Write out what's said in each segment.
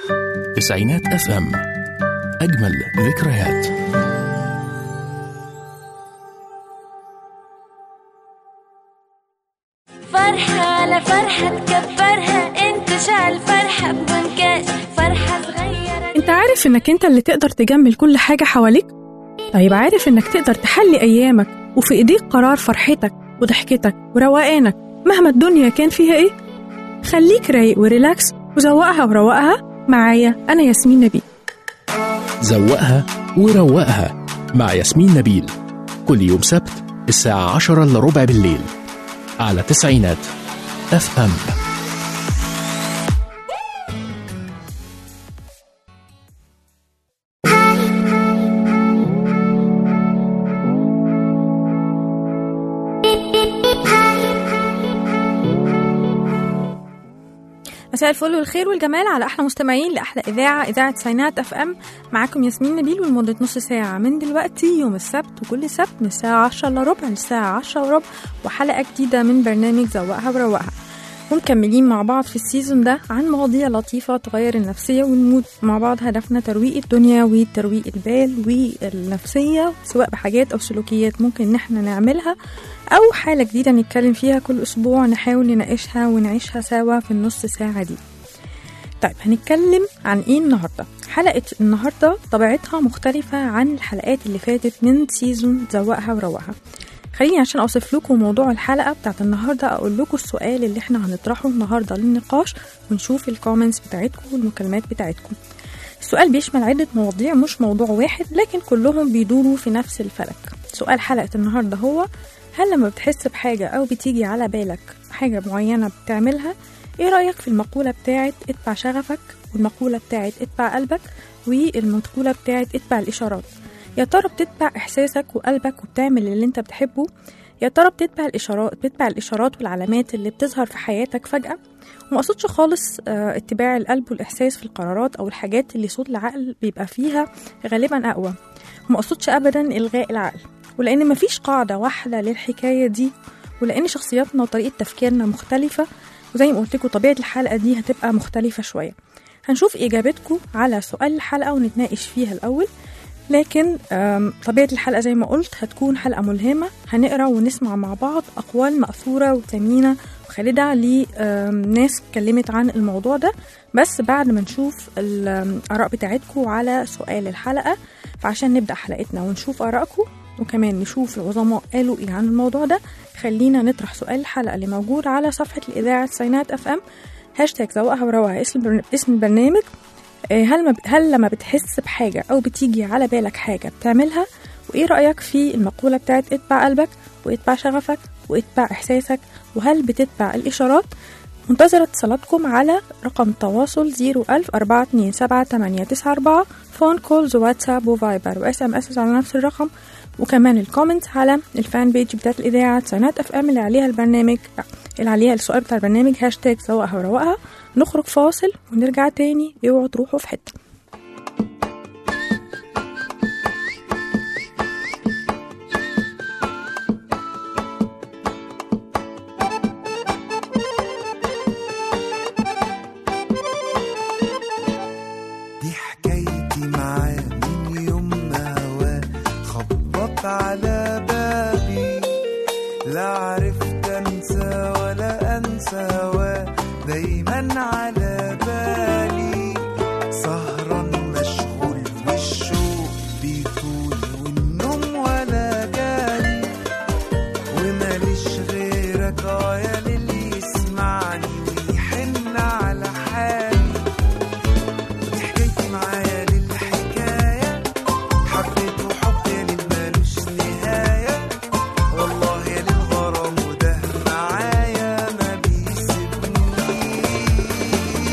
تسعينات اف ام اجمل ذكريات فرحة على فرحة تكبرها انت شعل فرحة بدون كاش فرحة صغيرة انت عارف انك انت اللي تقدر تجمل كل حاجة حواليك؟ طيب عارف انك تقدر تحلي ايامك وفي ايديك قرار فرحتك وضحكتك وروقانك مهما الدنيا كان فيها ايه؟ خليك رايق وريلاكس وزوقها وروقها معايا انا ياسمين نبيل زوقها وروقها مع ياسمين نبيل كل يوم سبت الساعة عشرة إلا ربع بالليل على تسعينات اف ام مساء الفل والخير والجمال على احلى مستمعين لاحلى اذاعه اذاعه ساينات اف ام معاكم ياسمين نبيل ولمده نص ساعه من دلوقتي يوم السبت وكل سبت من الساعه 10 الا ربع للساعه 10 وربع وحلقه جديده من برنامج زوقها وروقها ومكملين مع بعض في السيزون ده عن مواضيع لطيفة تغير النفسية والمود مع بعض هدفنا ترويق الدنيا وترويق البال والنفسية سواء بحاجات أو سلوكيات ممكن إن احنا نعملها أو حالة جديدة نتكلم فيها كل أسبوع نحاول نناقشها ونعيشها سوا في النص ساعة دي طيب هنتكلم عن ايه النهارده حلقة النهاردة طبيعتها مختلفة عن الحلقات اللي فاتت من سيزون زوقها وروقها خليني عشان اوصف لكم موضوع الحلقة بتاعت النهاردة اقول لكم السؤال اللي احنا هنطرحه النهاردة للنقاش ونشوف الكومنتس بتاعتكم والمكالمات بتاعتكم السؤال بيشمل عدة مواضيع مش موضوع واحد لكن كلهم بيدوروا في نفس الفلك سؤال حلقة النهاردة هو هل لما بتحس بحاجة أو بتيجي على بالك حاجة معينة بتعملها ايه رأيك في المقولة بتاعت اتبع شغفك والمقولة بتاعت اتبع قلبك والمقولة بتاعت اتبع الإشارات يا ترى بتتبع إحساسك وقلبك وبتعمل اللي انت بتحبه يا ترى بتتبع الإشارات بتتبع الإشارات والعلامات اللي بتظهر في حياتك فجأة وما أقصدش خالص آه، اتباع القلب والإحساس في القرارات أو الحاجات اللي صوت العقل بيبقى فيها غالبا أقوى وما أقصدش أبدا إلغاء العقل ولأن مفيش قاعدة واحدة للحكاية دي ولأن شخصياتنا وطريقة تفكيرنا مختلفة وزي ما قلت لكم طبيعة الحلقة دي هتبقى مختلفة شوية هنشوف إجابتكم على سؤال الحلقة ونتناقش فيها الأول لكن آم، طبيعة الحلقة زي ما قلت هتكون حلقة ملهمة هنقرا ونسمع مع بعض أقوال مأثورة وثمينة وخالدة لناس اتكلمت عن الموضوع ده بس بعد ما نشوف الآراء بتاعتكم على سؤال الحلقة فعشان نبدأ حلقتنا ونشوف آرائكم وكمان نشوف العظماء قالوا ايه عن الموضوع ده خلينا نطرح سؤال الحلقة اللي موجود على صفحة الإذاعة ساينات اف ام هاشتاج زوقها وروقها اسم البرن- اسم البرنامج آه، هل ما هل لما بتحس بحاجة أو بتيجي على بالك حاجة بتعملها وإيه رأيك في المقولة بتاعت اتبع قلبك واتبع شغفك واتبع إحساسك وهل بتتبع الإشارات منتظرة اتصالاتكم على رقم التواصل 010427894 فون كولز واتساب وفايبر واس ام اس على نفس الرقم وكمان الكومنت على الفان بيج بتاعت الإذاعة سنات اف ام اللي عليها البرنامج اللي عليها السؤال بتاع البرنامج هاشتاج سواقها وروقها نخرج فاصل ونرجع تاني اوعوا تروحوا في حتة دي حكايتي معاه من يوم ما هواه خبط على بابي لا عرفت انسى ولا انسى هواه دايما على بالي سهران مشغول والشوق بيطول والنوم ولا جالي وماليش غيرك اه يا للي يسمعني ويحن على حالي دي حكايتي معايا للحكاية حبيته حب يا ليل مالوش نهاية والله يا للغرام وده معايا ما بيسيبنيش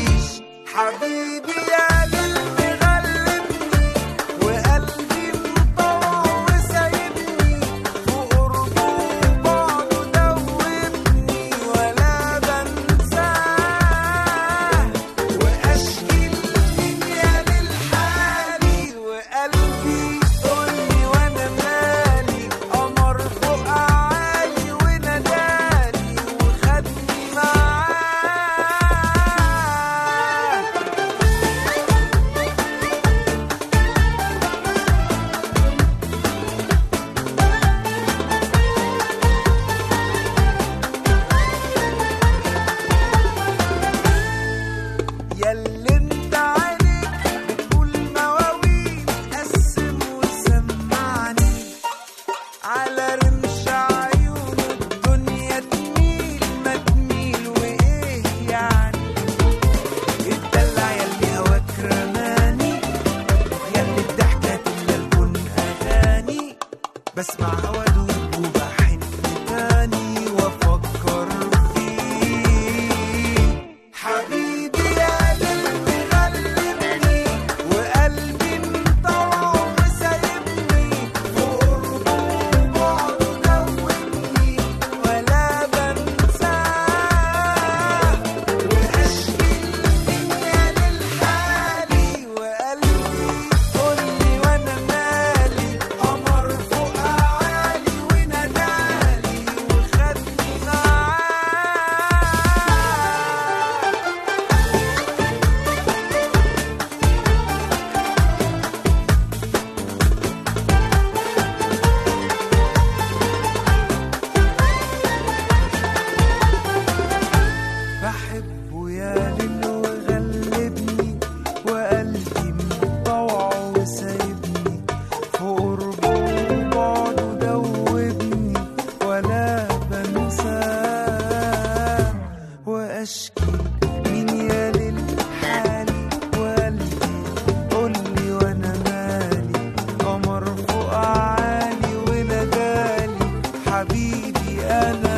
اشكي مين يا للحالي وقلبي قولي وانا مالي قمر فوق عالي ونادالي حبيبي انا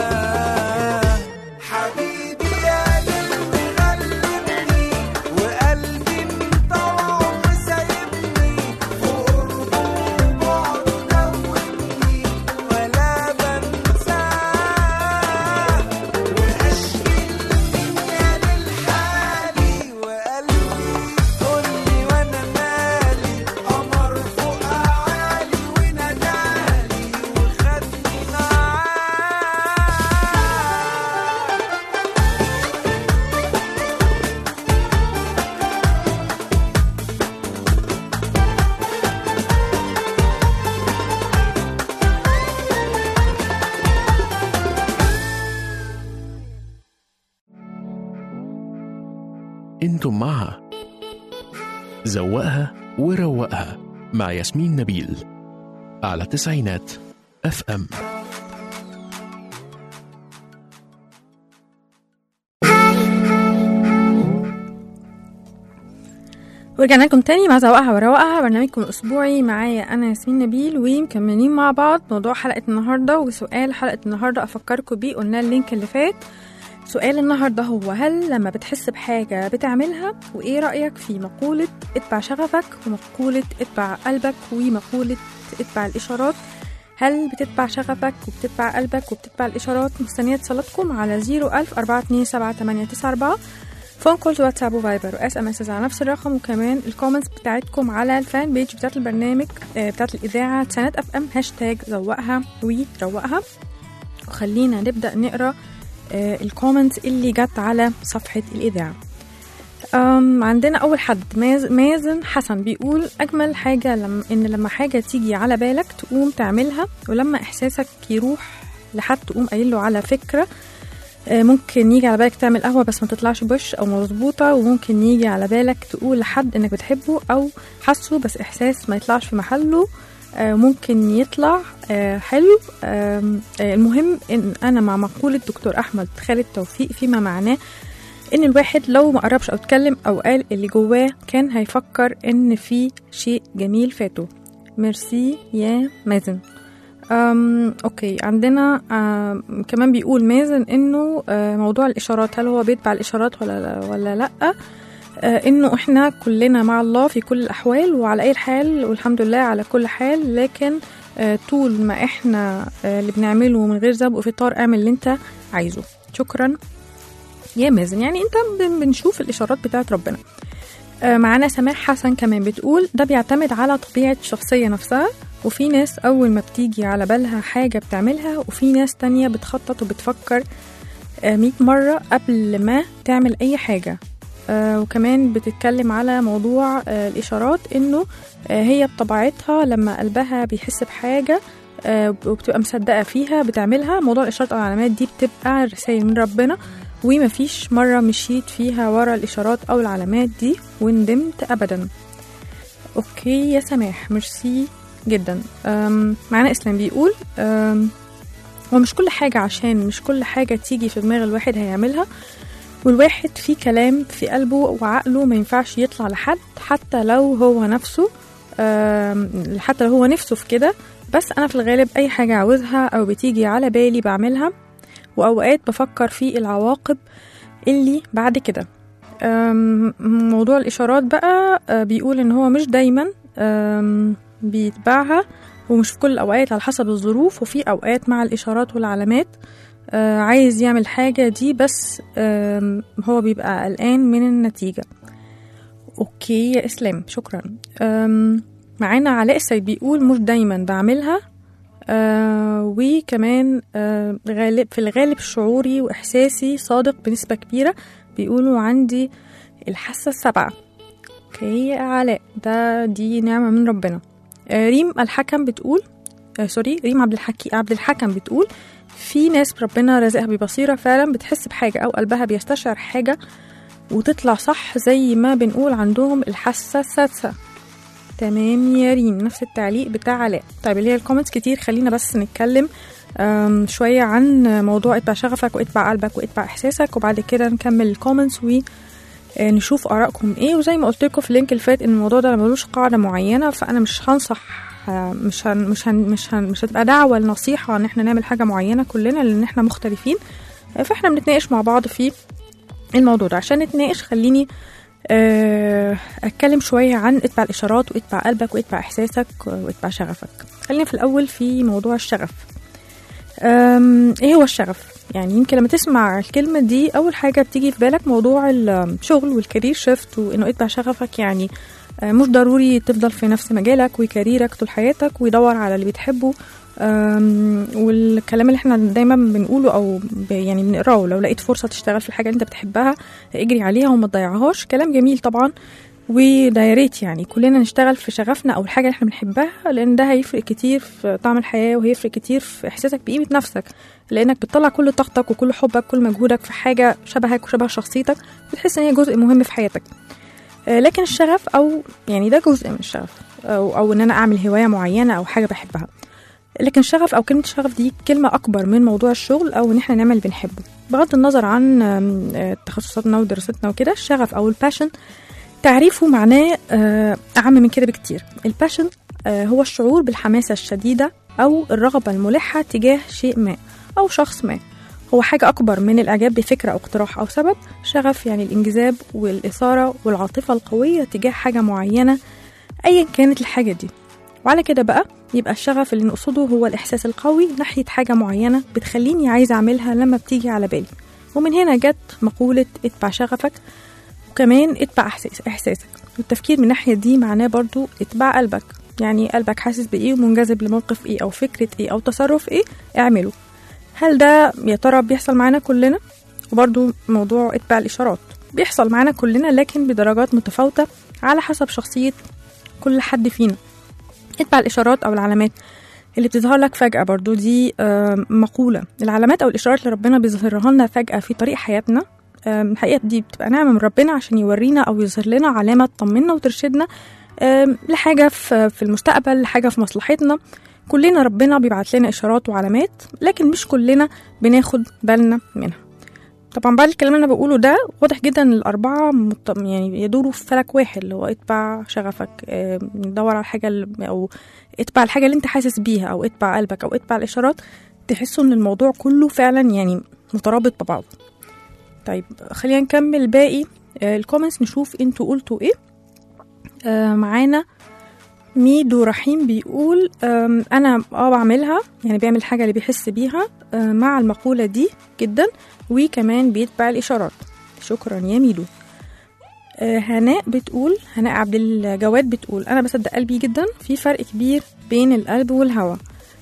حبيبي يا للي غلبني وقلبي انطوى وسايبني فوق قربه وبعده دوبني ولا بنساه واشكي الدنيا للحالي وقلبي قولي وانا مالي قمر فوق عالي ونادالي وخدني معاه انتم مع زوقها وروقها مع ياسمين نبيل على تسعينات اف ام ورجعنا لكم تاني مع زوقها وروقها برنامجكم الأسبوعي معايا أنا ياسمين نبيل ومكملين مع بعض موضوع حلقة النهاردة وسؤال حلقة النهاردة أفكركم بيه قلنا اللينك اللي فات سؤال النهاردة هو هل لما بتحس بحاجة بتعملها وإيه رأيك في مقولة اتبع شغفك ومقولة اتبع قلبك ومقولة اتبع الإشارات هل بتتبع شغفك وبتتبع قلبك وبتتبع الإشارات مستنية اتصالاتكم على 01000 427 فون كولز واتساب وفايبر واس ام اس على نفس الرقم وكمان الكومنتس بتاعتكم على الفان بيج بتاعت البرنامج آه، بتاعت الاذاعه سنة اف ام هاشتاج زوقها وروقها وخلينا نبدا نقرا الكومنتس اللي جت على صفحه الاذاعه أم عندنا اول حد ماز- مازن حسن بيقول اجمل حاجه لم ان لما حاجه تيجي على بالك تقوم تعملها ولما احساسك يروح لحد تقوم قايل له على فكره آه، ممكن يجي على بالك تعمل قهوة بس ما تطلعش بوش أو مظبوطة وممكن يجي على بالك تقول لحد إنك بتحبه أو حاسه بس إحساس ما يطلعش في محله آه، ممكن يطلع آه، حلو آم، آه، المهم إن أنا مع مقولة دكتور أحمد خالد توفيق فيما معناه إن الواحد لو ما قربش أو اتكلم أو قال اللي جواه كان هيفكر إن في شيء جميل فاته ميرسي يا مازن أم اوكي عندنا أم كمان بيقول مازن انه آه، موضوع الاشارات هل هو بيتبع الاشارات ولا ولا لا آه، انه احنا كلنا مع الله في كل الاحوال وعلى اي حال والحمد لله على كل حال لكن آه، طول ما احنا آه، اللي بنعمله من غير ذنب وفي اطار اعمل اللي انت عايزه شكرا يا مازن يعني انت بن- بنشوف الاشارات بتاعت ربنا آه، معانا سماح حسن كمان بتقول ده بيعتمد على طبيعة الشخصية نفسها وفي ناس أول ما بتيجي على بالها حاجة بتعملها وفي ناس تانية بتخطط وبتفكر آه، مية مرة قبل ما تعمل أي حاجة آه، وكمان بتتكلم على موضوع آه، الإشارات إنه آه، هي بطبيعتها لما قلبها بيحس بحاجة آه، وبتبقى مصدقة فيها بتعملها موضوع الإشارات أو العلامات دي بتبقى رسائل من ربنا ومفيش مرة مشيت فيها ورا الإشارات أو العلامات دي وندمت أبدا أوكي يا سماح ميرسي جدا أم، معانا إسلام بيقول أم، هو مش كل حاجة عشان مش كل حاجة تيجي في دماغ الواحد هيعملها والواحد في كلام في قلبه وعقله ما ينفعش يطلع لحد حتى لو هو نفسه أم، حتى لو هو نفسه في كده بس أنا في الغالب أي حاجة عاوزها أو بتيجي على بالي بعملها وأوقات بفكر في العواقب اللي بعد كده أم، موضوع الإشارات بقى أه، بيقول إن هو مش دايما أم، بيتبعها ومش في كل الأوقات على حسب الظروف وفي أوقات مع الإشارات والعلامات آه، عايز يعمل حاجة دي بس آم، هو بيبقى قلقان من النتيجة أوكي يا إسلام شكرا آم، معانا علاء السيد بيقول مش دايما بعملها آه وكمان آه غالب في الغالب شعوري وإحساسي صادق بنسبة كبيرة بيقولوا عندي الحاسة السبعة اوكي يا علاء ده دي نعمة من ربنا آه ريم الحكم بتقول آه سوري ريم عبد الحكي عبد الحكم بتقول في ناس ربنا رازقها ببصيرة فعلا بتحس بحاجة أو قلبها بيستشعر حاجة وتطلع صح زي ما بنقول عندهم الحاسة السادسة تمام يا ريم نفس التعليق بتاع علاء طيب اللي هي الكومنتس كتير خلينا بس نتكلم أم، شوية عن موضوع اتبع شغفك واتبع قلبك واتبع إحساسك وبعد كده نكمل الكومنتس ونشوف آرائكم إيه وزي ما قلت لكم في اللينك اللي فات إن الموضوع ده ملوش قاعدة معينة فأنا مش هنصح آه، مش هن مش هن مش هن مش هتبقى دعوة لنصيحة إن احنا نعمل حاجة معينة كلنا لأن احنا مختلفين آه، فاحنا بنتناقش مع بعض في الموضوع ده عشان نتناقش خليني آه، اتكلم شويه عن اتبع الاشارات واتبع قلبك واتبع احساسك واتبع شغفك خلينا في الاول في موضوع الشغف أم، ايه هو الشغف يعني يمكن لما تسمع الكلمه دي اول حاجه بتيجي في بالك موضوع الشغل والكارير شيفت وانه اتبع شغفك يعني آه، مش ضروري تفضل في نفس مجالك وكاريرك طول حياتك ويدور على اللي بتحبه أم، والكلام اللي احنا دايما بنقوله او ب- يعني بنقراه لو لقيت فرصه تشتغل في الحاجه اللي انت بتحبها اجري عليها وما تضيعهاش كلام جميل طبعا وده يا ريت يعني كلنا نشتغل في شغفنا او الحاجه اللي احنا بنحبها لان ده هيفرق كتير في طعم الحياه وهيفرق كتير في احساسك بقيمه نفسك لانك بتطلع كل طاقتك وكل حبك كل مجهودك في حاجه شبهك وشبه شخصيتك بتحس ان هي جزء مهم في حياتك آه، لكن الشغف او يعني ده جزء من الشغف او او ان انا اعمل هوايه معينه او حاجه بحبها لكن الشغف او كلمه الشغف دي كلمه اكبر من موضوع الشغل او ان احنا نعمل اللي بنحبه بغض النظر عن آم، آه، تخصصاتنا ودراستنا وكده الشغف او الباشن تعريفه معناه آه، اعم من كده بكتير الباشن آه، هو الشعور بالحماسه الشديده او الرغبه الملحه تجاه شيء ما او شخص ما هو حاجة أكبر من الإعجاب بفكرة أو اقتراح أو سبب شغف يعني الانجذاب والإثارة والعاطفة القوية تجاه حاجة معينة أيا كانت الحاجة دي وعلى كده بقى يبقى الشغف اللي نقصده هو الإحساس القوي ناحية حاجة معينة بتخليني عايزة أعملها لما بتيجي على بالي ومن هنا جت مقولة اتبع شغفك وكمان اتبع إحساس إحساسك والتفكير من الناحية دي معناه برضو اتبع قلبك يعني قلبك حاسس بإيه ومنجذب لموقف إيه أو فكرة إيه أو تصرف إيه اعمله هل ده يا ترى بيحصل معانا كلنا وبرضو موضوع اتباع الإشارات بيحصل معانا كلنا لكن بدرجات متفاوتة على حسب شخصية كل حد فينا اتبع الإشارات أو العلامات اللي بتظهر لك فجأة برضو دي آم، مقولة العلامات أو الإشارات اللي ربنا بيظهرها لنا فجأة في طريق حياتنا آم، الحقيقة دي بتبقى نعمة من ربنا عشان يورينا أو يظهر لنا علامة تطمنا وترشدنا آم، لحاجة في في المستقبل لحاجة في مصلحتنا كلنا ربنا بيبعت لنا إشارات وعلامات لكن مش كلنا بناخد بالنا منها طبعا بعد الكلام اللي انا بقوله ده واضح جدا ان الاربعه مت... يعني يدوروا في فلك واحد اللي هو اتبع شغفك آه، دور على الحاجه اللي... او اتبع الحاجه اللي انت حاسس بيها او اتبع قلبك او اتبع الاشارات تحسوا ان الموضوع كله فعلا يعني مترابط ببعضه طيب خلينا نكمل باقي آه، الكومنتس نشوف انتوا قلتوا ايه آه، معانا ميدو رحيم بيقول آم، انا اه بعملها يعني بيعمل الحاجه اللي بيحس بيها آه، مع المقوله دي جدا وكمان بيتبع الاشارات شكرا يا ميدو آه، هناء بتقول هناء عبد الجواد بتقول انا بصدق قلبي جدا في فرق كبير بين القلب والهوى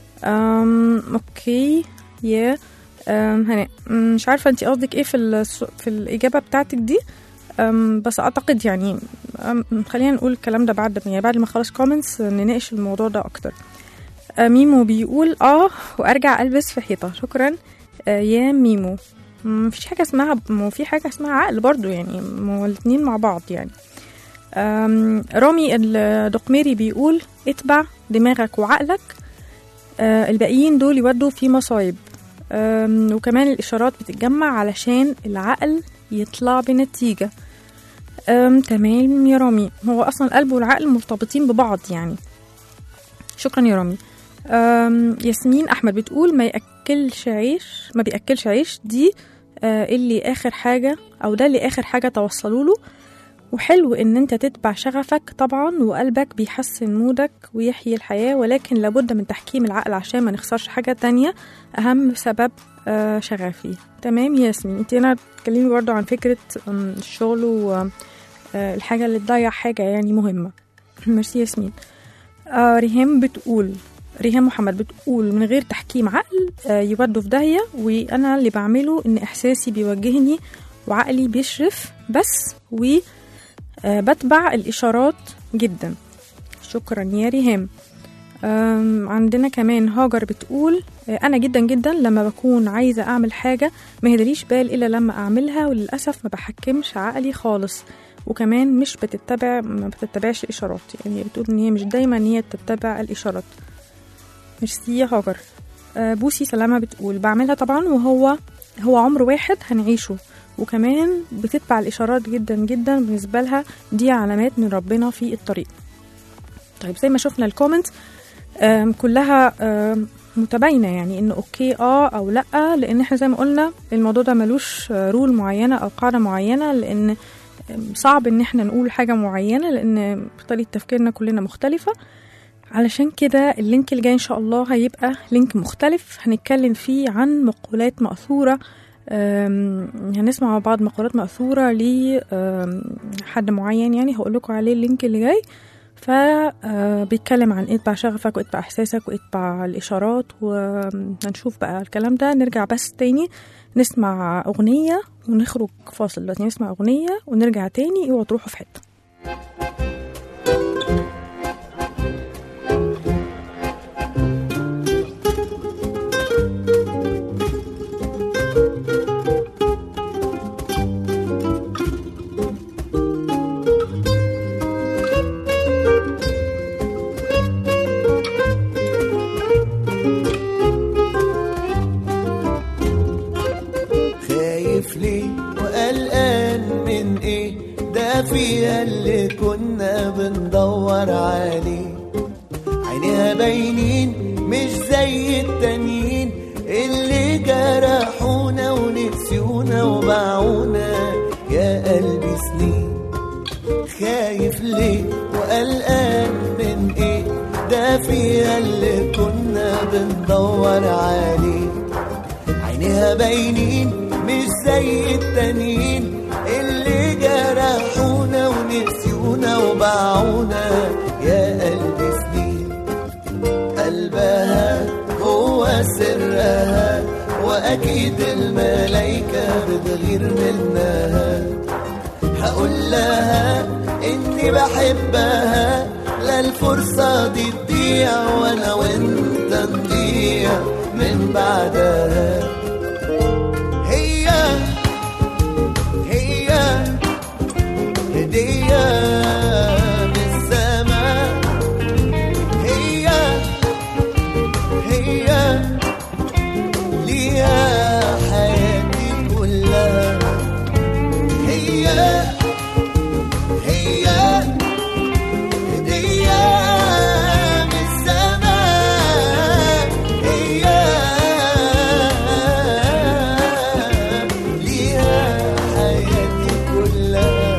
أم اوكي يا أم هناء مم، مش عارفه انت قصدك ايه في الس- في الاجابه بتاعتك دي أم بس اعتقد يعني أم خلينا نقول الكلام ده بعد يعني بعد ما خلص كومنتس نناقش الموضوع ده اكتر آه، ميمو بيقول اه وارجع البس في حيطه شكرا آه، يا ميمو مم، مفيش حاجه اسمها مو في حاجه اسمها عقل برضو يعني مو الاتنين مع بعض يعني أم، رامي الدقميري بيقول اتبع دماغك وعقلك آه، الباقيين دول يودوا في مصايب أم، وكمان الإشارات بتتجمع علشان العقل يطلع بنتيجة أم، تمام يا رامي هو أصلا القلب والعقل مرتبطين ببعض يعني شكرا يا رامي أم، ياسمين أحمد بتقول ما يأكلش عيش ما بيأكلش عيش دي آه، اللي آخر حاجة أو ده اللي آخر حاجة توصلوا له وحلو ان انت تتبع شغفك طبعا وقلبك بيحسن مودك ويحيي الحياة ولكن لابد من تحكيم العقل عشان ما نخسرش حاجة تانية اهم سبب آه، شغفي تمام يا ياسمين انت هنا بتكلمي برضو عن فكرة آم، الشغل والحاجة اللي تضيع حاجة يعني مهمة ميرسي ياسمين آه ريهام بتقول ريهام محمد بتقول من غير تحكيم عقل آه يودوا في داهية وأنا اللي بعمله إن إحساسي بيوجهني وعقلي بيشرف بس و آه، بتبع الإشارات جدا شكرا يا ريهام آم، عندنا كمان هاجر بتقول آه، أنا جدا جدا لما بكون عايزة أعمل حاجة ما يهدليش بال إلا لما أعملها وللأسف ما بحكمش عقلي خالص وكمان مش بتتبع ما بتتبعش الإشارات يعني هي بتقول إن هي مش دايما إن هي تتبع الإشارات ميرسي يا هاجر آه، بوسي سلامة بتقول بعملها طبعا وهو هو عمر واحد هنعيشه وكمان بتتبع الإشارات جدا جدا بالنسبة لها دي علامات من ربنا في الطريق طيب زي ما شفنا الكومنت آم، كلها آم، متباينة يعني انه اوكي اه او لا لان احنا زي ما قلنا الموضوع ده ملوش آه، رول معينة او قاعدة معينة لان آم، صعب ان احنا نقول حاجة معينة لان طريقة تفكيرنا كلنا مختلفة علشان كده اللينك اللي جاي ان شاء الله هيبقى لينك مختلف هنتكلم فيه عن مقولات مأثورة أم، هنسمع مع بعض مقولات مأثورة لحد معين يعني هقول لكم عليه اللينك اللي جاي فبيتكلم عن اتبع شغفك واتبع احساسك واتبع الاشارات وهنشوف بقى الكلام ده نرجع بس تاني نسمع اغنية ونخرج فاصل دلوقتي نسمع اغنية ونرجع تاني اوعوا تروحوا في حتة خايف ليه وقلقان من ايه ده فيها اللي كنا بندور عليه عينيها باينين مش زي التانيين اللي جرحونا ونسيونا وباعونا يا قلبي سنين خايف ليه وقلقان من ايه ده فيها اللي كنا بندور عليه عينيها باينين مش زي التانيين اللي جرحونا ونسيونا وباعونا يا قلبي سنين قلبها هو سرها واكيد الملايكة بتغير منها هقول لها اني بحبها لا الفرصة دي تضيع وانا وانت نضيع من بعدها هي هي هدية من السماء هي هي ليها حياتي كلها هي هي هدية من السماء هي ليها حياتي كلها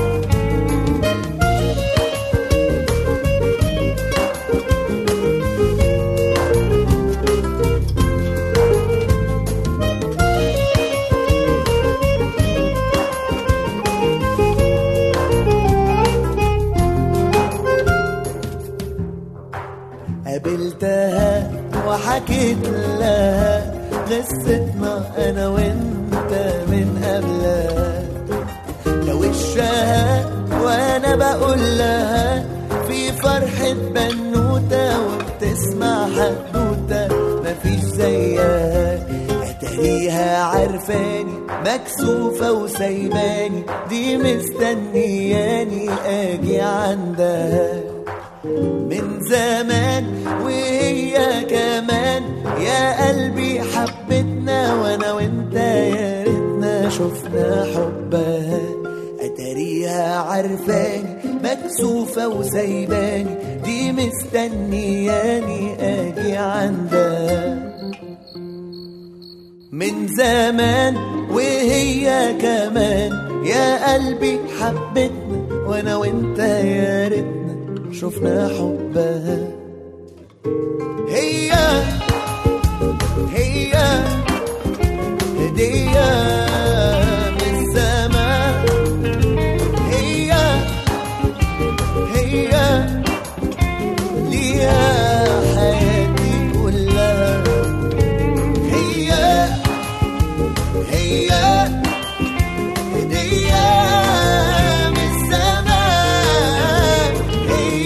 قابلتها وحكيت لها قصتنا انا وانت من قبلها لو وشها وانا بقول لها في فرحة بنوتة وبتسمع حدوتة مفيش زيها اتاريها عارفاني مكسوفة وسايباني دي مستنياني اجي عندها من زمان وهي كمان يا قلبي حبتنا وانا وانت يا ريتنا شفنا حبها اتاريها عارفاني مكسوفة وسايباني دي مستنياني اجي عندها من زمان وهي كمان يا قلبي حبتنا وانا وانت يا ريتنا شفنا حبها هي هي هدية من السماء هي هي ليها حياتي كلها هي هي هدية من السماء هي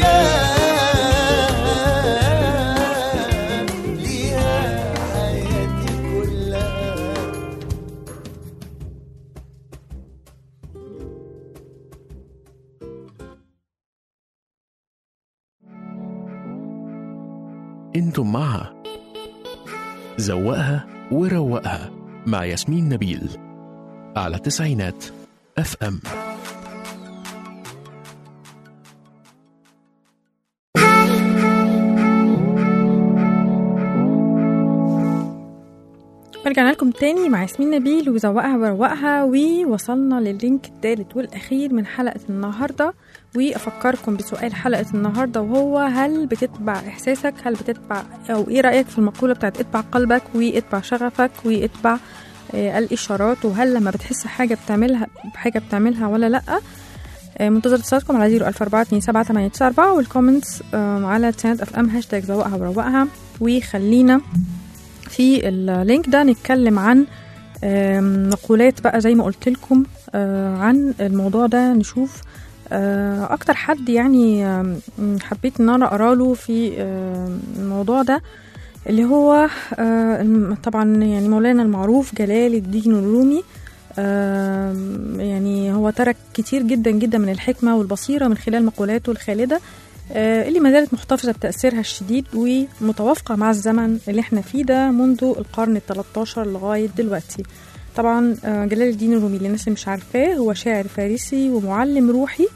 ليها حياتي كلها انتم مع زوقها وروقها مع ياسمين نبيل على تسعينات اف ام رجعنا لكم تاني مع ياسمين نبيل وزوقها وروقها ووصلنا لللينك الثالث والأخير من حلقة النهاردة وأفكركم بسؤال حلقة النهاردة وهو هل بتتبع إحساسك هل بتتبع أو إيه رأيك في المقولة بتاعت اتبع قلبك واتبع شغفك واتبع آه، الإشارات وهل لما بتحس حاجة بتعملها بحاجة بتعملها ولا لأ آه، منتظر اتصالاتكم على 014278994 والكومنتس آه، على تسعينات اف ام هاشتاج زوقها وروقها وخلينا في اللينك ده نتكلم عن آم، مقولات بقى زي ما قلت لكم آه، عن الموضوع ده نشوف آه، اكتر حد يعني آم، حبيت ان انا اقرا له في آم، الموضوع ده اللي هو آه، الم- طبعا يعني مولانا المعروف جلال الدين الرومي آم، يعني هو ترك كتير جدا جدا من الحكمة والبصيرة من خلال مقولاته الخالدة آه، اللي ما زالت محتفظة بتأثيرها الشديد ومتوافقة مع الزمن اللي احنا فيه ده منذ القرن ال 13 لغاية دلوقتي طبعا آه، جلال الدين الرومي للناس اللي مش عارفاه هو شاعر فارسي ومعلم روحي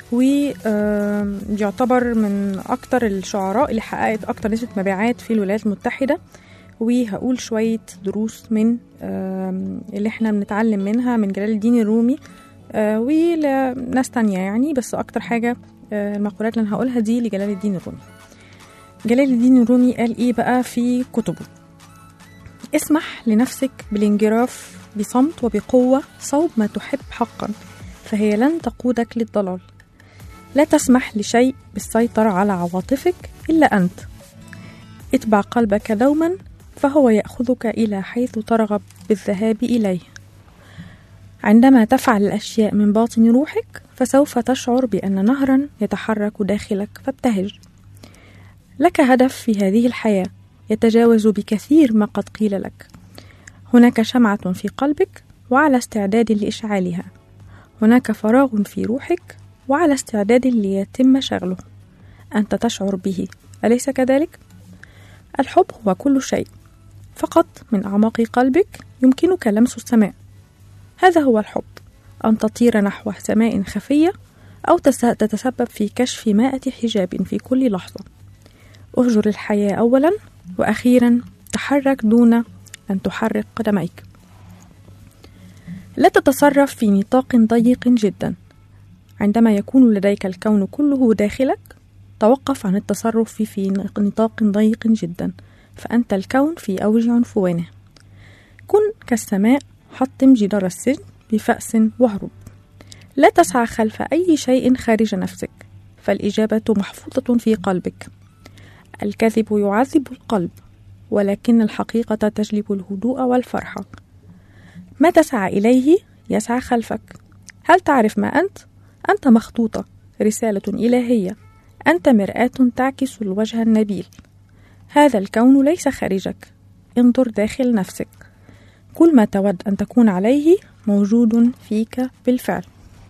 ويعتبر من أكتر الشعراء اللي حققت أكتر نسبة مبيعات في الولايات المتحدة وهقول شوية دروس من آم، اللي احنا بنتعلم منها من جلال الدين الرومي آه، ولناس تانية يعني بس أكتر حاجة آه، المقولات اللي أنا هقولها دي لجلال الدين الرومي جلال الدين الرومي قال إيه بقى في كتبه اسمح لنفسك بالانجراف بصمت وبقوة صوب ما تحب حقا فهي لن تقودك للضلال لا تسمح لشيء بالسيطرة على عواطفك إلا أنت اتبع قلبك دوما فهو يأخذك إلى حيث ترغب بالذهاب إليه عندما تفعل الأشياء من باطن روحك فسوف تشعر بأن نهرا يتحرك داخلك فابتهج لك هدف في هذه الحياة يتجاوز بكثير ما قد قيل لك هناك شمعة في قلبك وعلى استعداد لإشعالها هناك فراغ في روحك وعلى استعداد ليتم شغله أنت تشعر به أليس كذلك؟ الحب هو كل شيء فقط من أعماق قلبك يمكنك لمس السماء هذا هو الحب أن تطير نحو سماء خفية أو تس- تتسبب في كشف مائة حجاب في كل لحظة اهجر الحياة أولا وأخيرا تحرك دون أن تحرك قدميك لا تتصرف في نطاق ضيق جدا عندما يكون لديك الكون كله داخلك توقف عن التصرف في- في نطاق ضيق جدا فأنت الكون في أوج عنفوانه كن كالسماء حطم جدار السجن بفأس واهرب لا تسعى خلف أي شيء خارج نفسك فالإجابة محفوظة في قلبك الكذب يعذب القلب ولكن الحقيقة تجلب الهدوء والفرحة ما تسعى إليه يسعى خلفك هل تعرف ما أنت؟ أنت مخطوطة رسالة إلهية أنت مرآة تعكس الوجه النبيل هذا الكون ليس خارجك انظر داخل نفسك كل ما تود أن تكون عليه موجود فيك بالفعل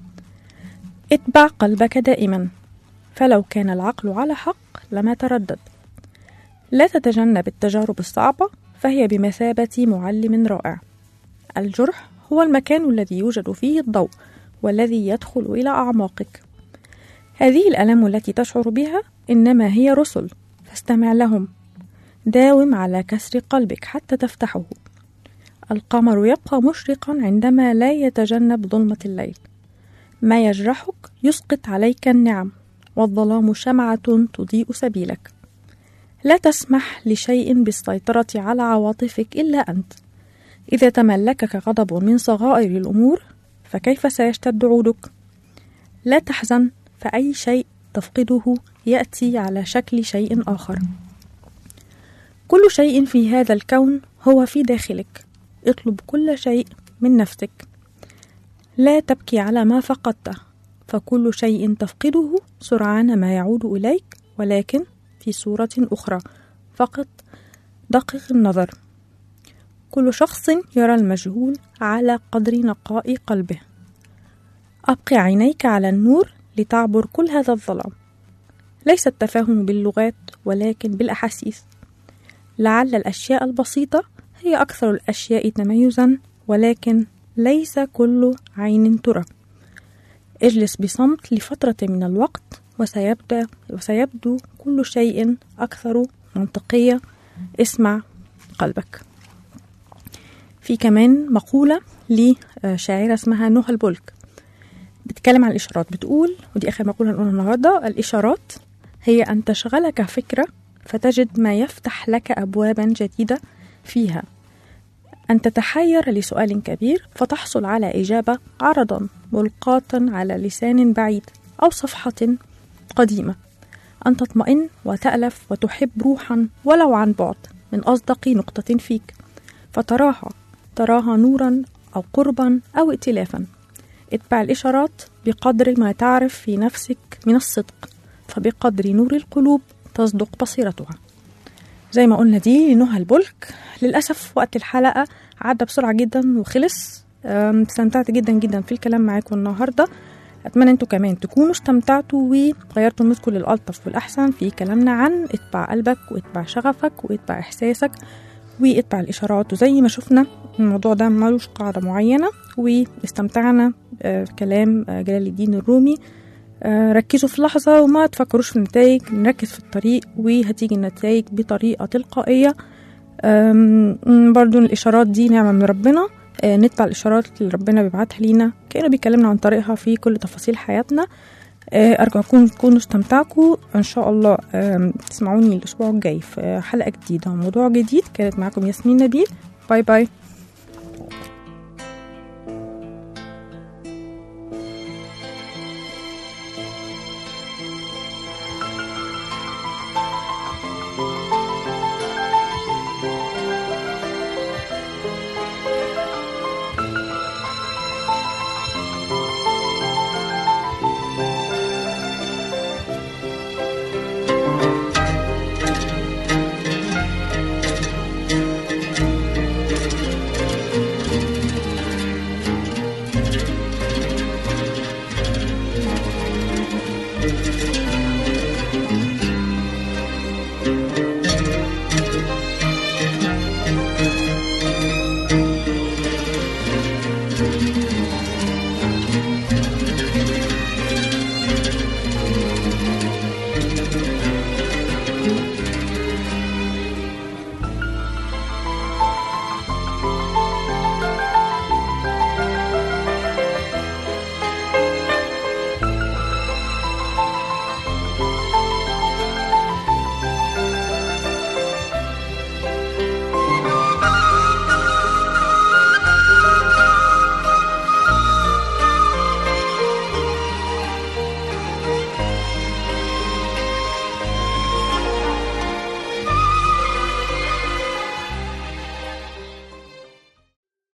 اتبع قلبك دائما فلو كان العقل على حق لما تردد لا تتجنب التجارب الصعبة فهي بمثابة معلم رائع الجرح هو المكان الذي يوجد فيه الضوء والذي يدخل إلى أعماقك هذه الألم التي تشعر بها إنما هي رسل فاستمع لهم داوم على كسر قلبك حتى تفتحه القمر يبقى مشرقا عندما لا يتجنب ظلمة الليل ما يجرحك يسقط عليك النعم والظلام شمعة تضيء سبيلك لا تسمح لشيء بالسيطرة على عواطفك إلا أنت إذا تملكك غضب من صغائر الأمور فكيف سيشتد عودك؟ لا تحزن فأي شيء تفقده يأتي على شكل شيء آخر كل شيء في هذا الكون هو في داخلك اطلب كل شيء من نفسك لا تبكي على ما فقدته فكل شيء تفقده سرعان ما يعود إليك ولكن في صورة أخرى فقط دقق النظر كل شخص يرى المجهول على قدر نقاء قلبه أبقي عينيك على النور لتعبر كل هذا الظلام ليس التفاهم باللغات ولكن بالأحاسيس لعل الأشياء البسيطة هي أكثر الأشياء تميزا ولكن ليس كل عين ترى اجلس بصمت لفترة من الوقت وسيبدأ وسيبدو كل شيء أكثر منطقية اسمع قلبك في كمان مقولة لشاعرة اسمها نهى البلك بتتكلم عن الإشارات بتقول ودي آخر مقولة هنقولها النهاردة الإشارات هي أن تشغلك فكرة فتجد ما يفتح لك أبوابا جديدة فيها أن تتحير لسؤال كبير فتحصل على إجابة عرضا ملقاة على لسان بعيد أو صفحة قديمة أن تطمئن وتألف وتحب روحا ولو عن بعد من أصدق نقطة فيك فتراها تراها نورا أو قربا أو ائتلافا اتبع الإشارات بقدر ما تعرف في نفسك من الصدق فبقدر نور القلوب تصدق بصيرتها زي ما قلنا دي نهى البلك للأسف وقت الحلقة عدى بسرعة جدا وخلص أم، استمتعت جدا جدا في الكلام معاكم النهاردة أتمنى انتوا كمان تكونوا استمتعتوا وغيرتوا مودكم للألطف والأحسن في كلامنا عن اتبع قلبك واتبع شغفك واتبع إحساسك واتبع الإشارات وزي ما شفنا الموضوع ده ملوش قاعدة معينة واستمتعنا آه، بكلام آه، جلال الدين الرومي آه، ركزوا في اللحظة وما تفكروش في النتائج نركز في الطريق وهتيجي النتائج بطريقة تلقائية آم، م، برضو الإشارات دي نعمة من ربنا آه، نتبع الإشارات اللي ربنا بيبعتها لينا كأنه بيكلمنا عن طريقها في كل تفاصيل حياتنا آه، أرجو أكون تكونوا استمتعتوا إن شاء الله آم، تسمعوني الأسبوع الجاي في حلقة جديدة وموضوع جديد كانت معاكم ياسمين نبيل باي باي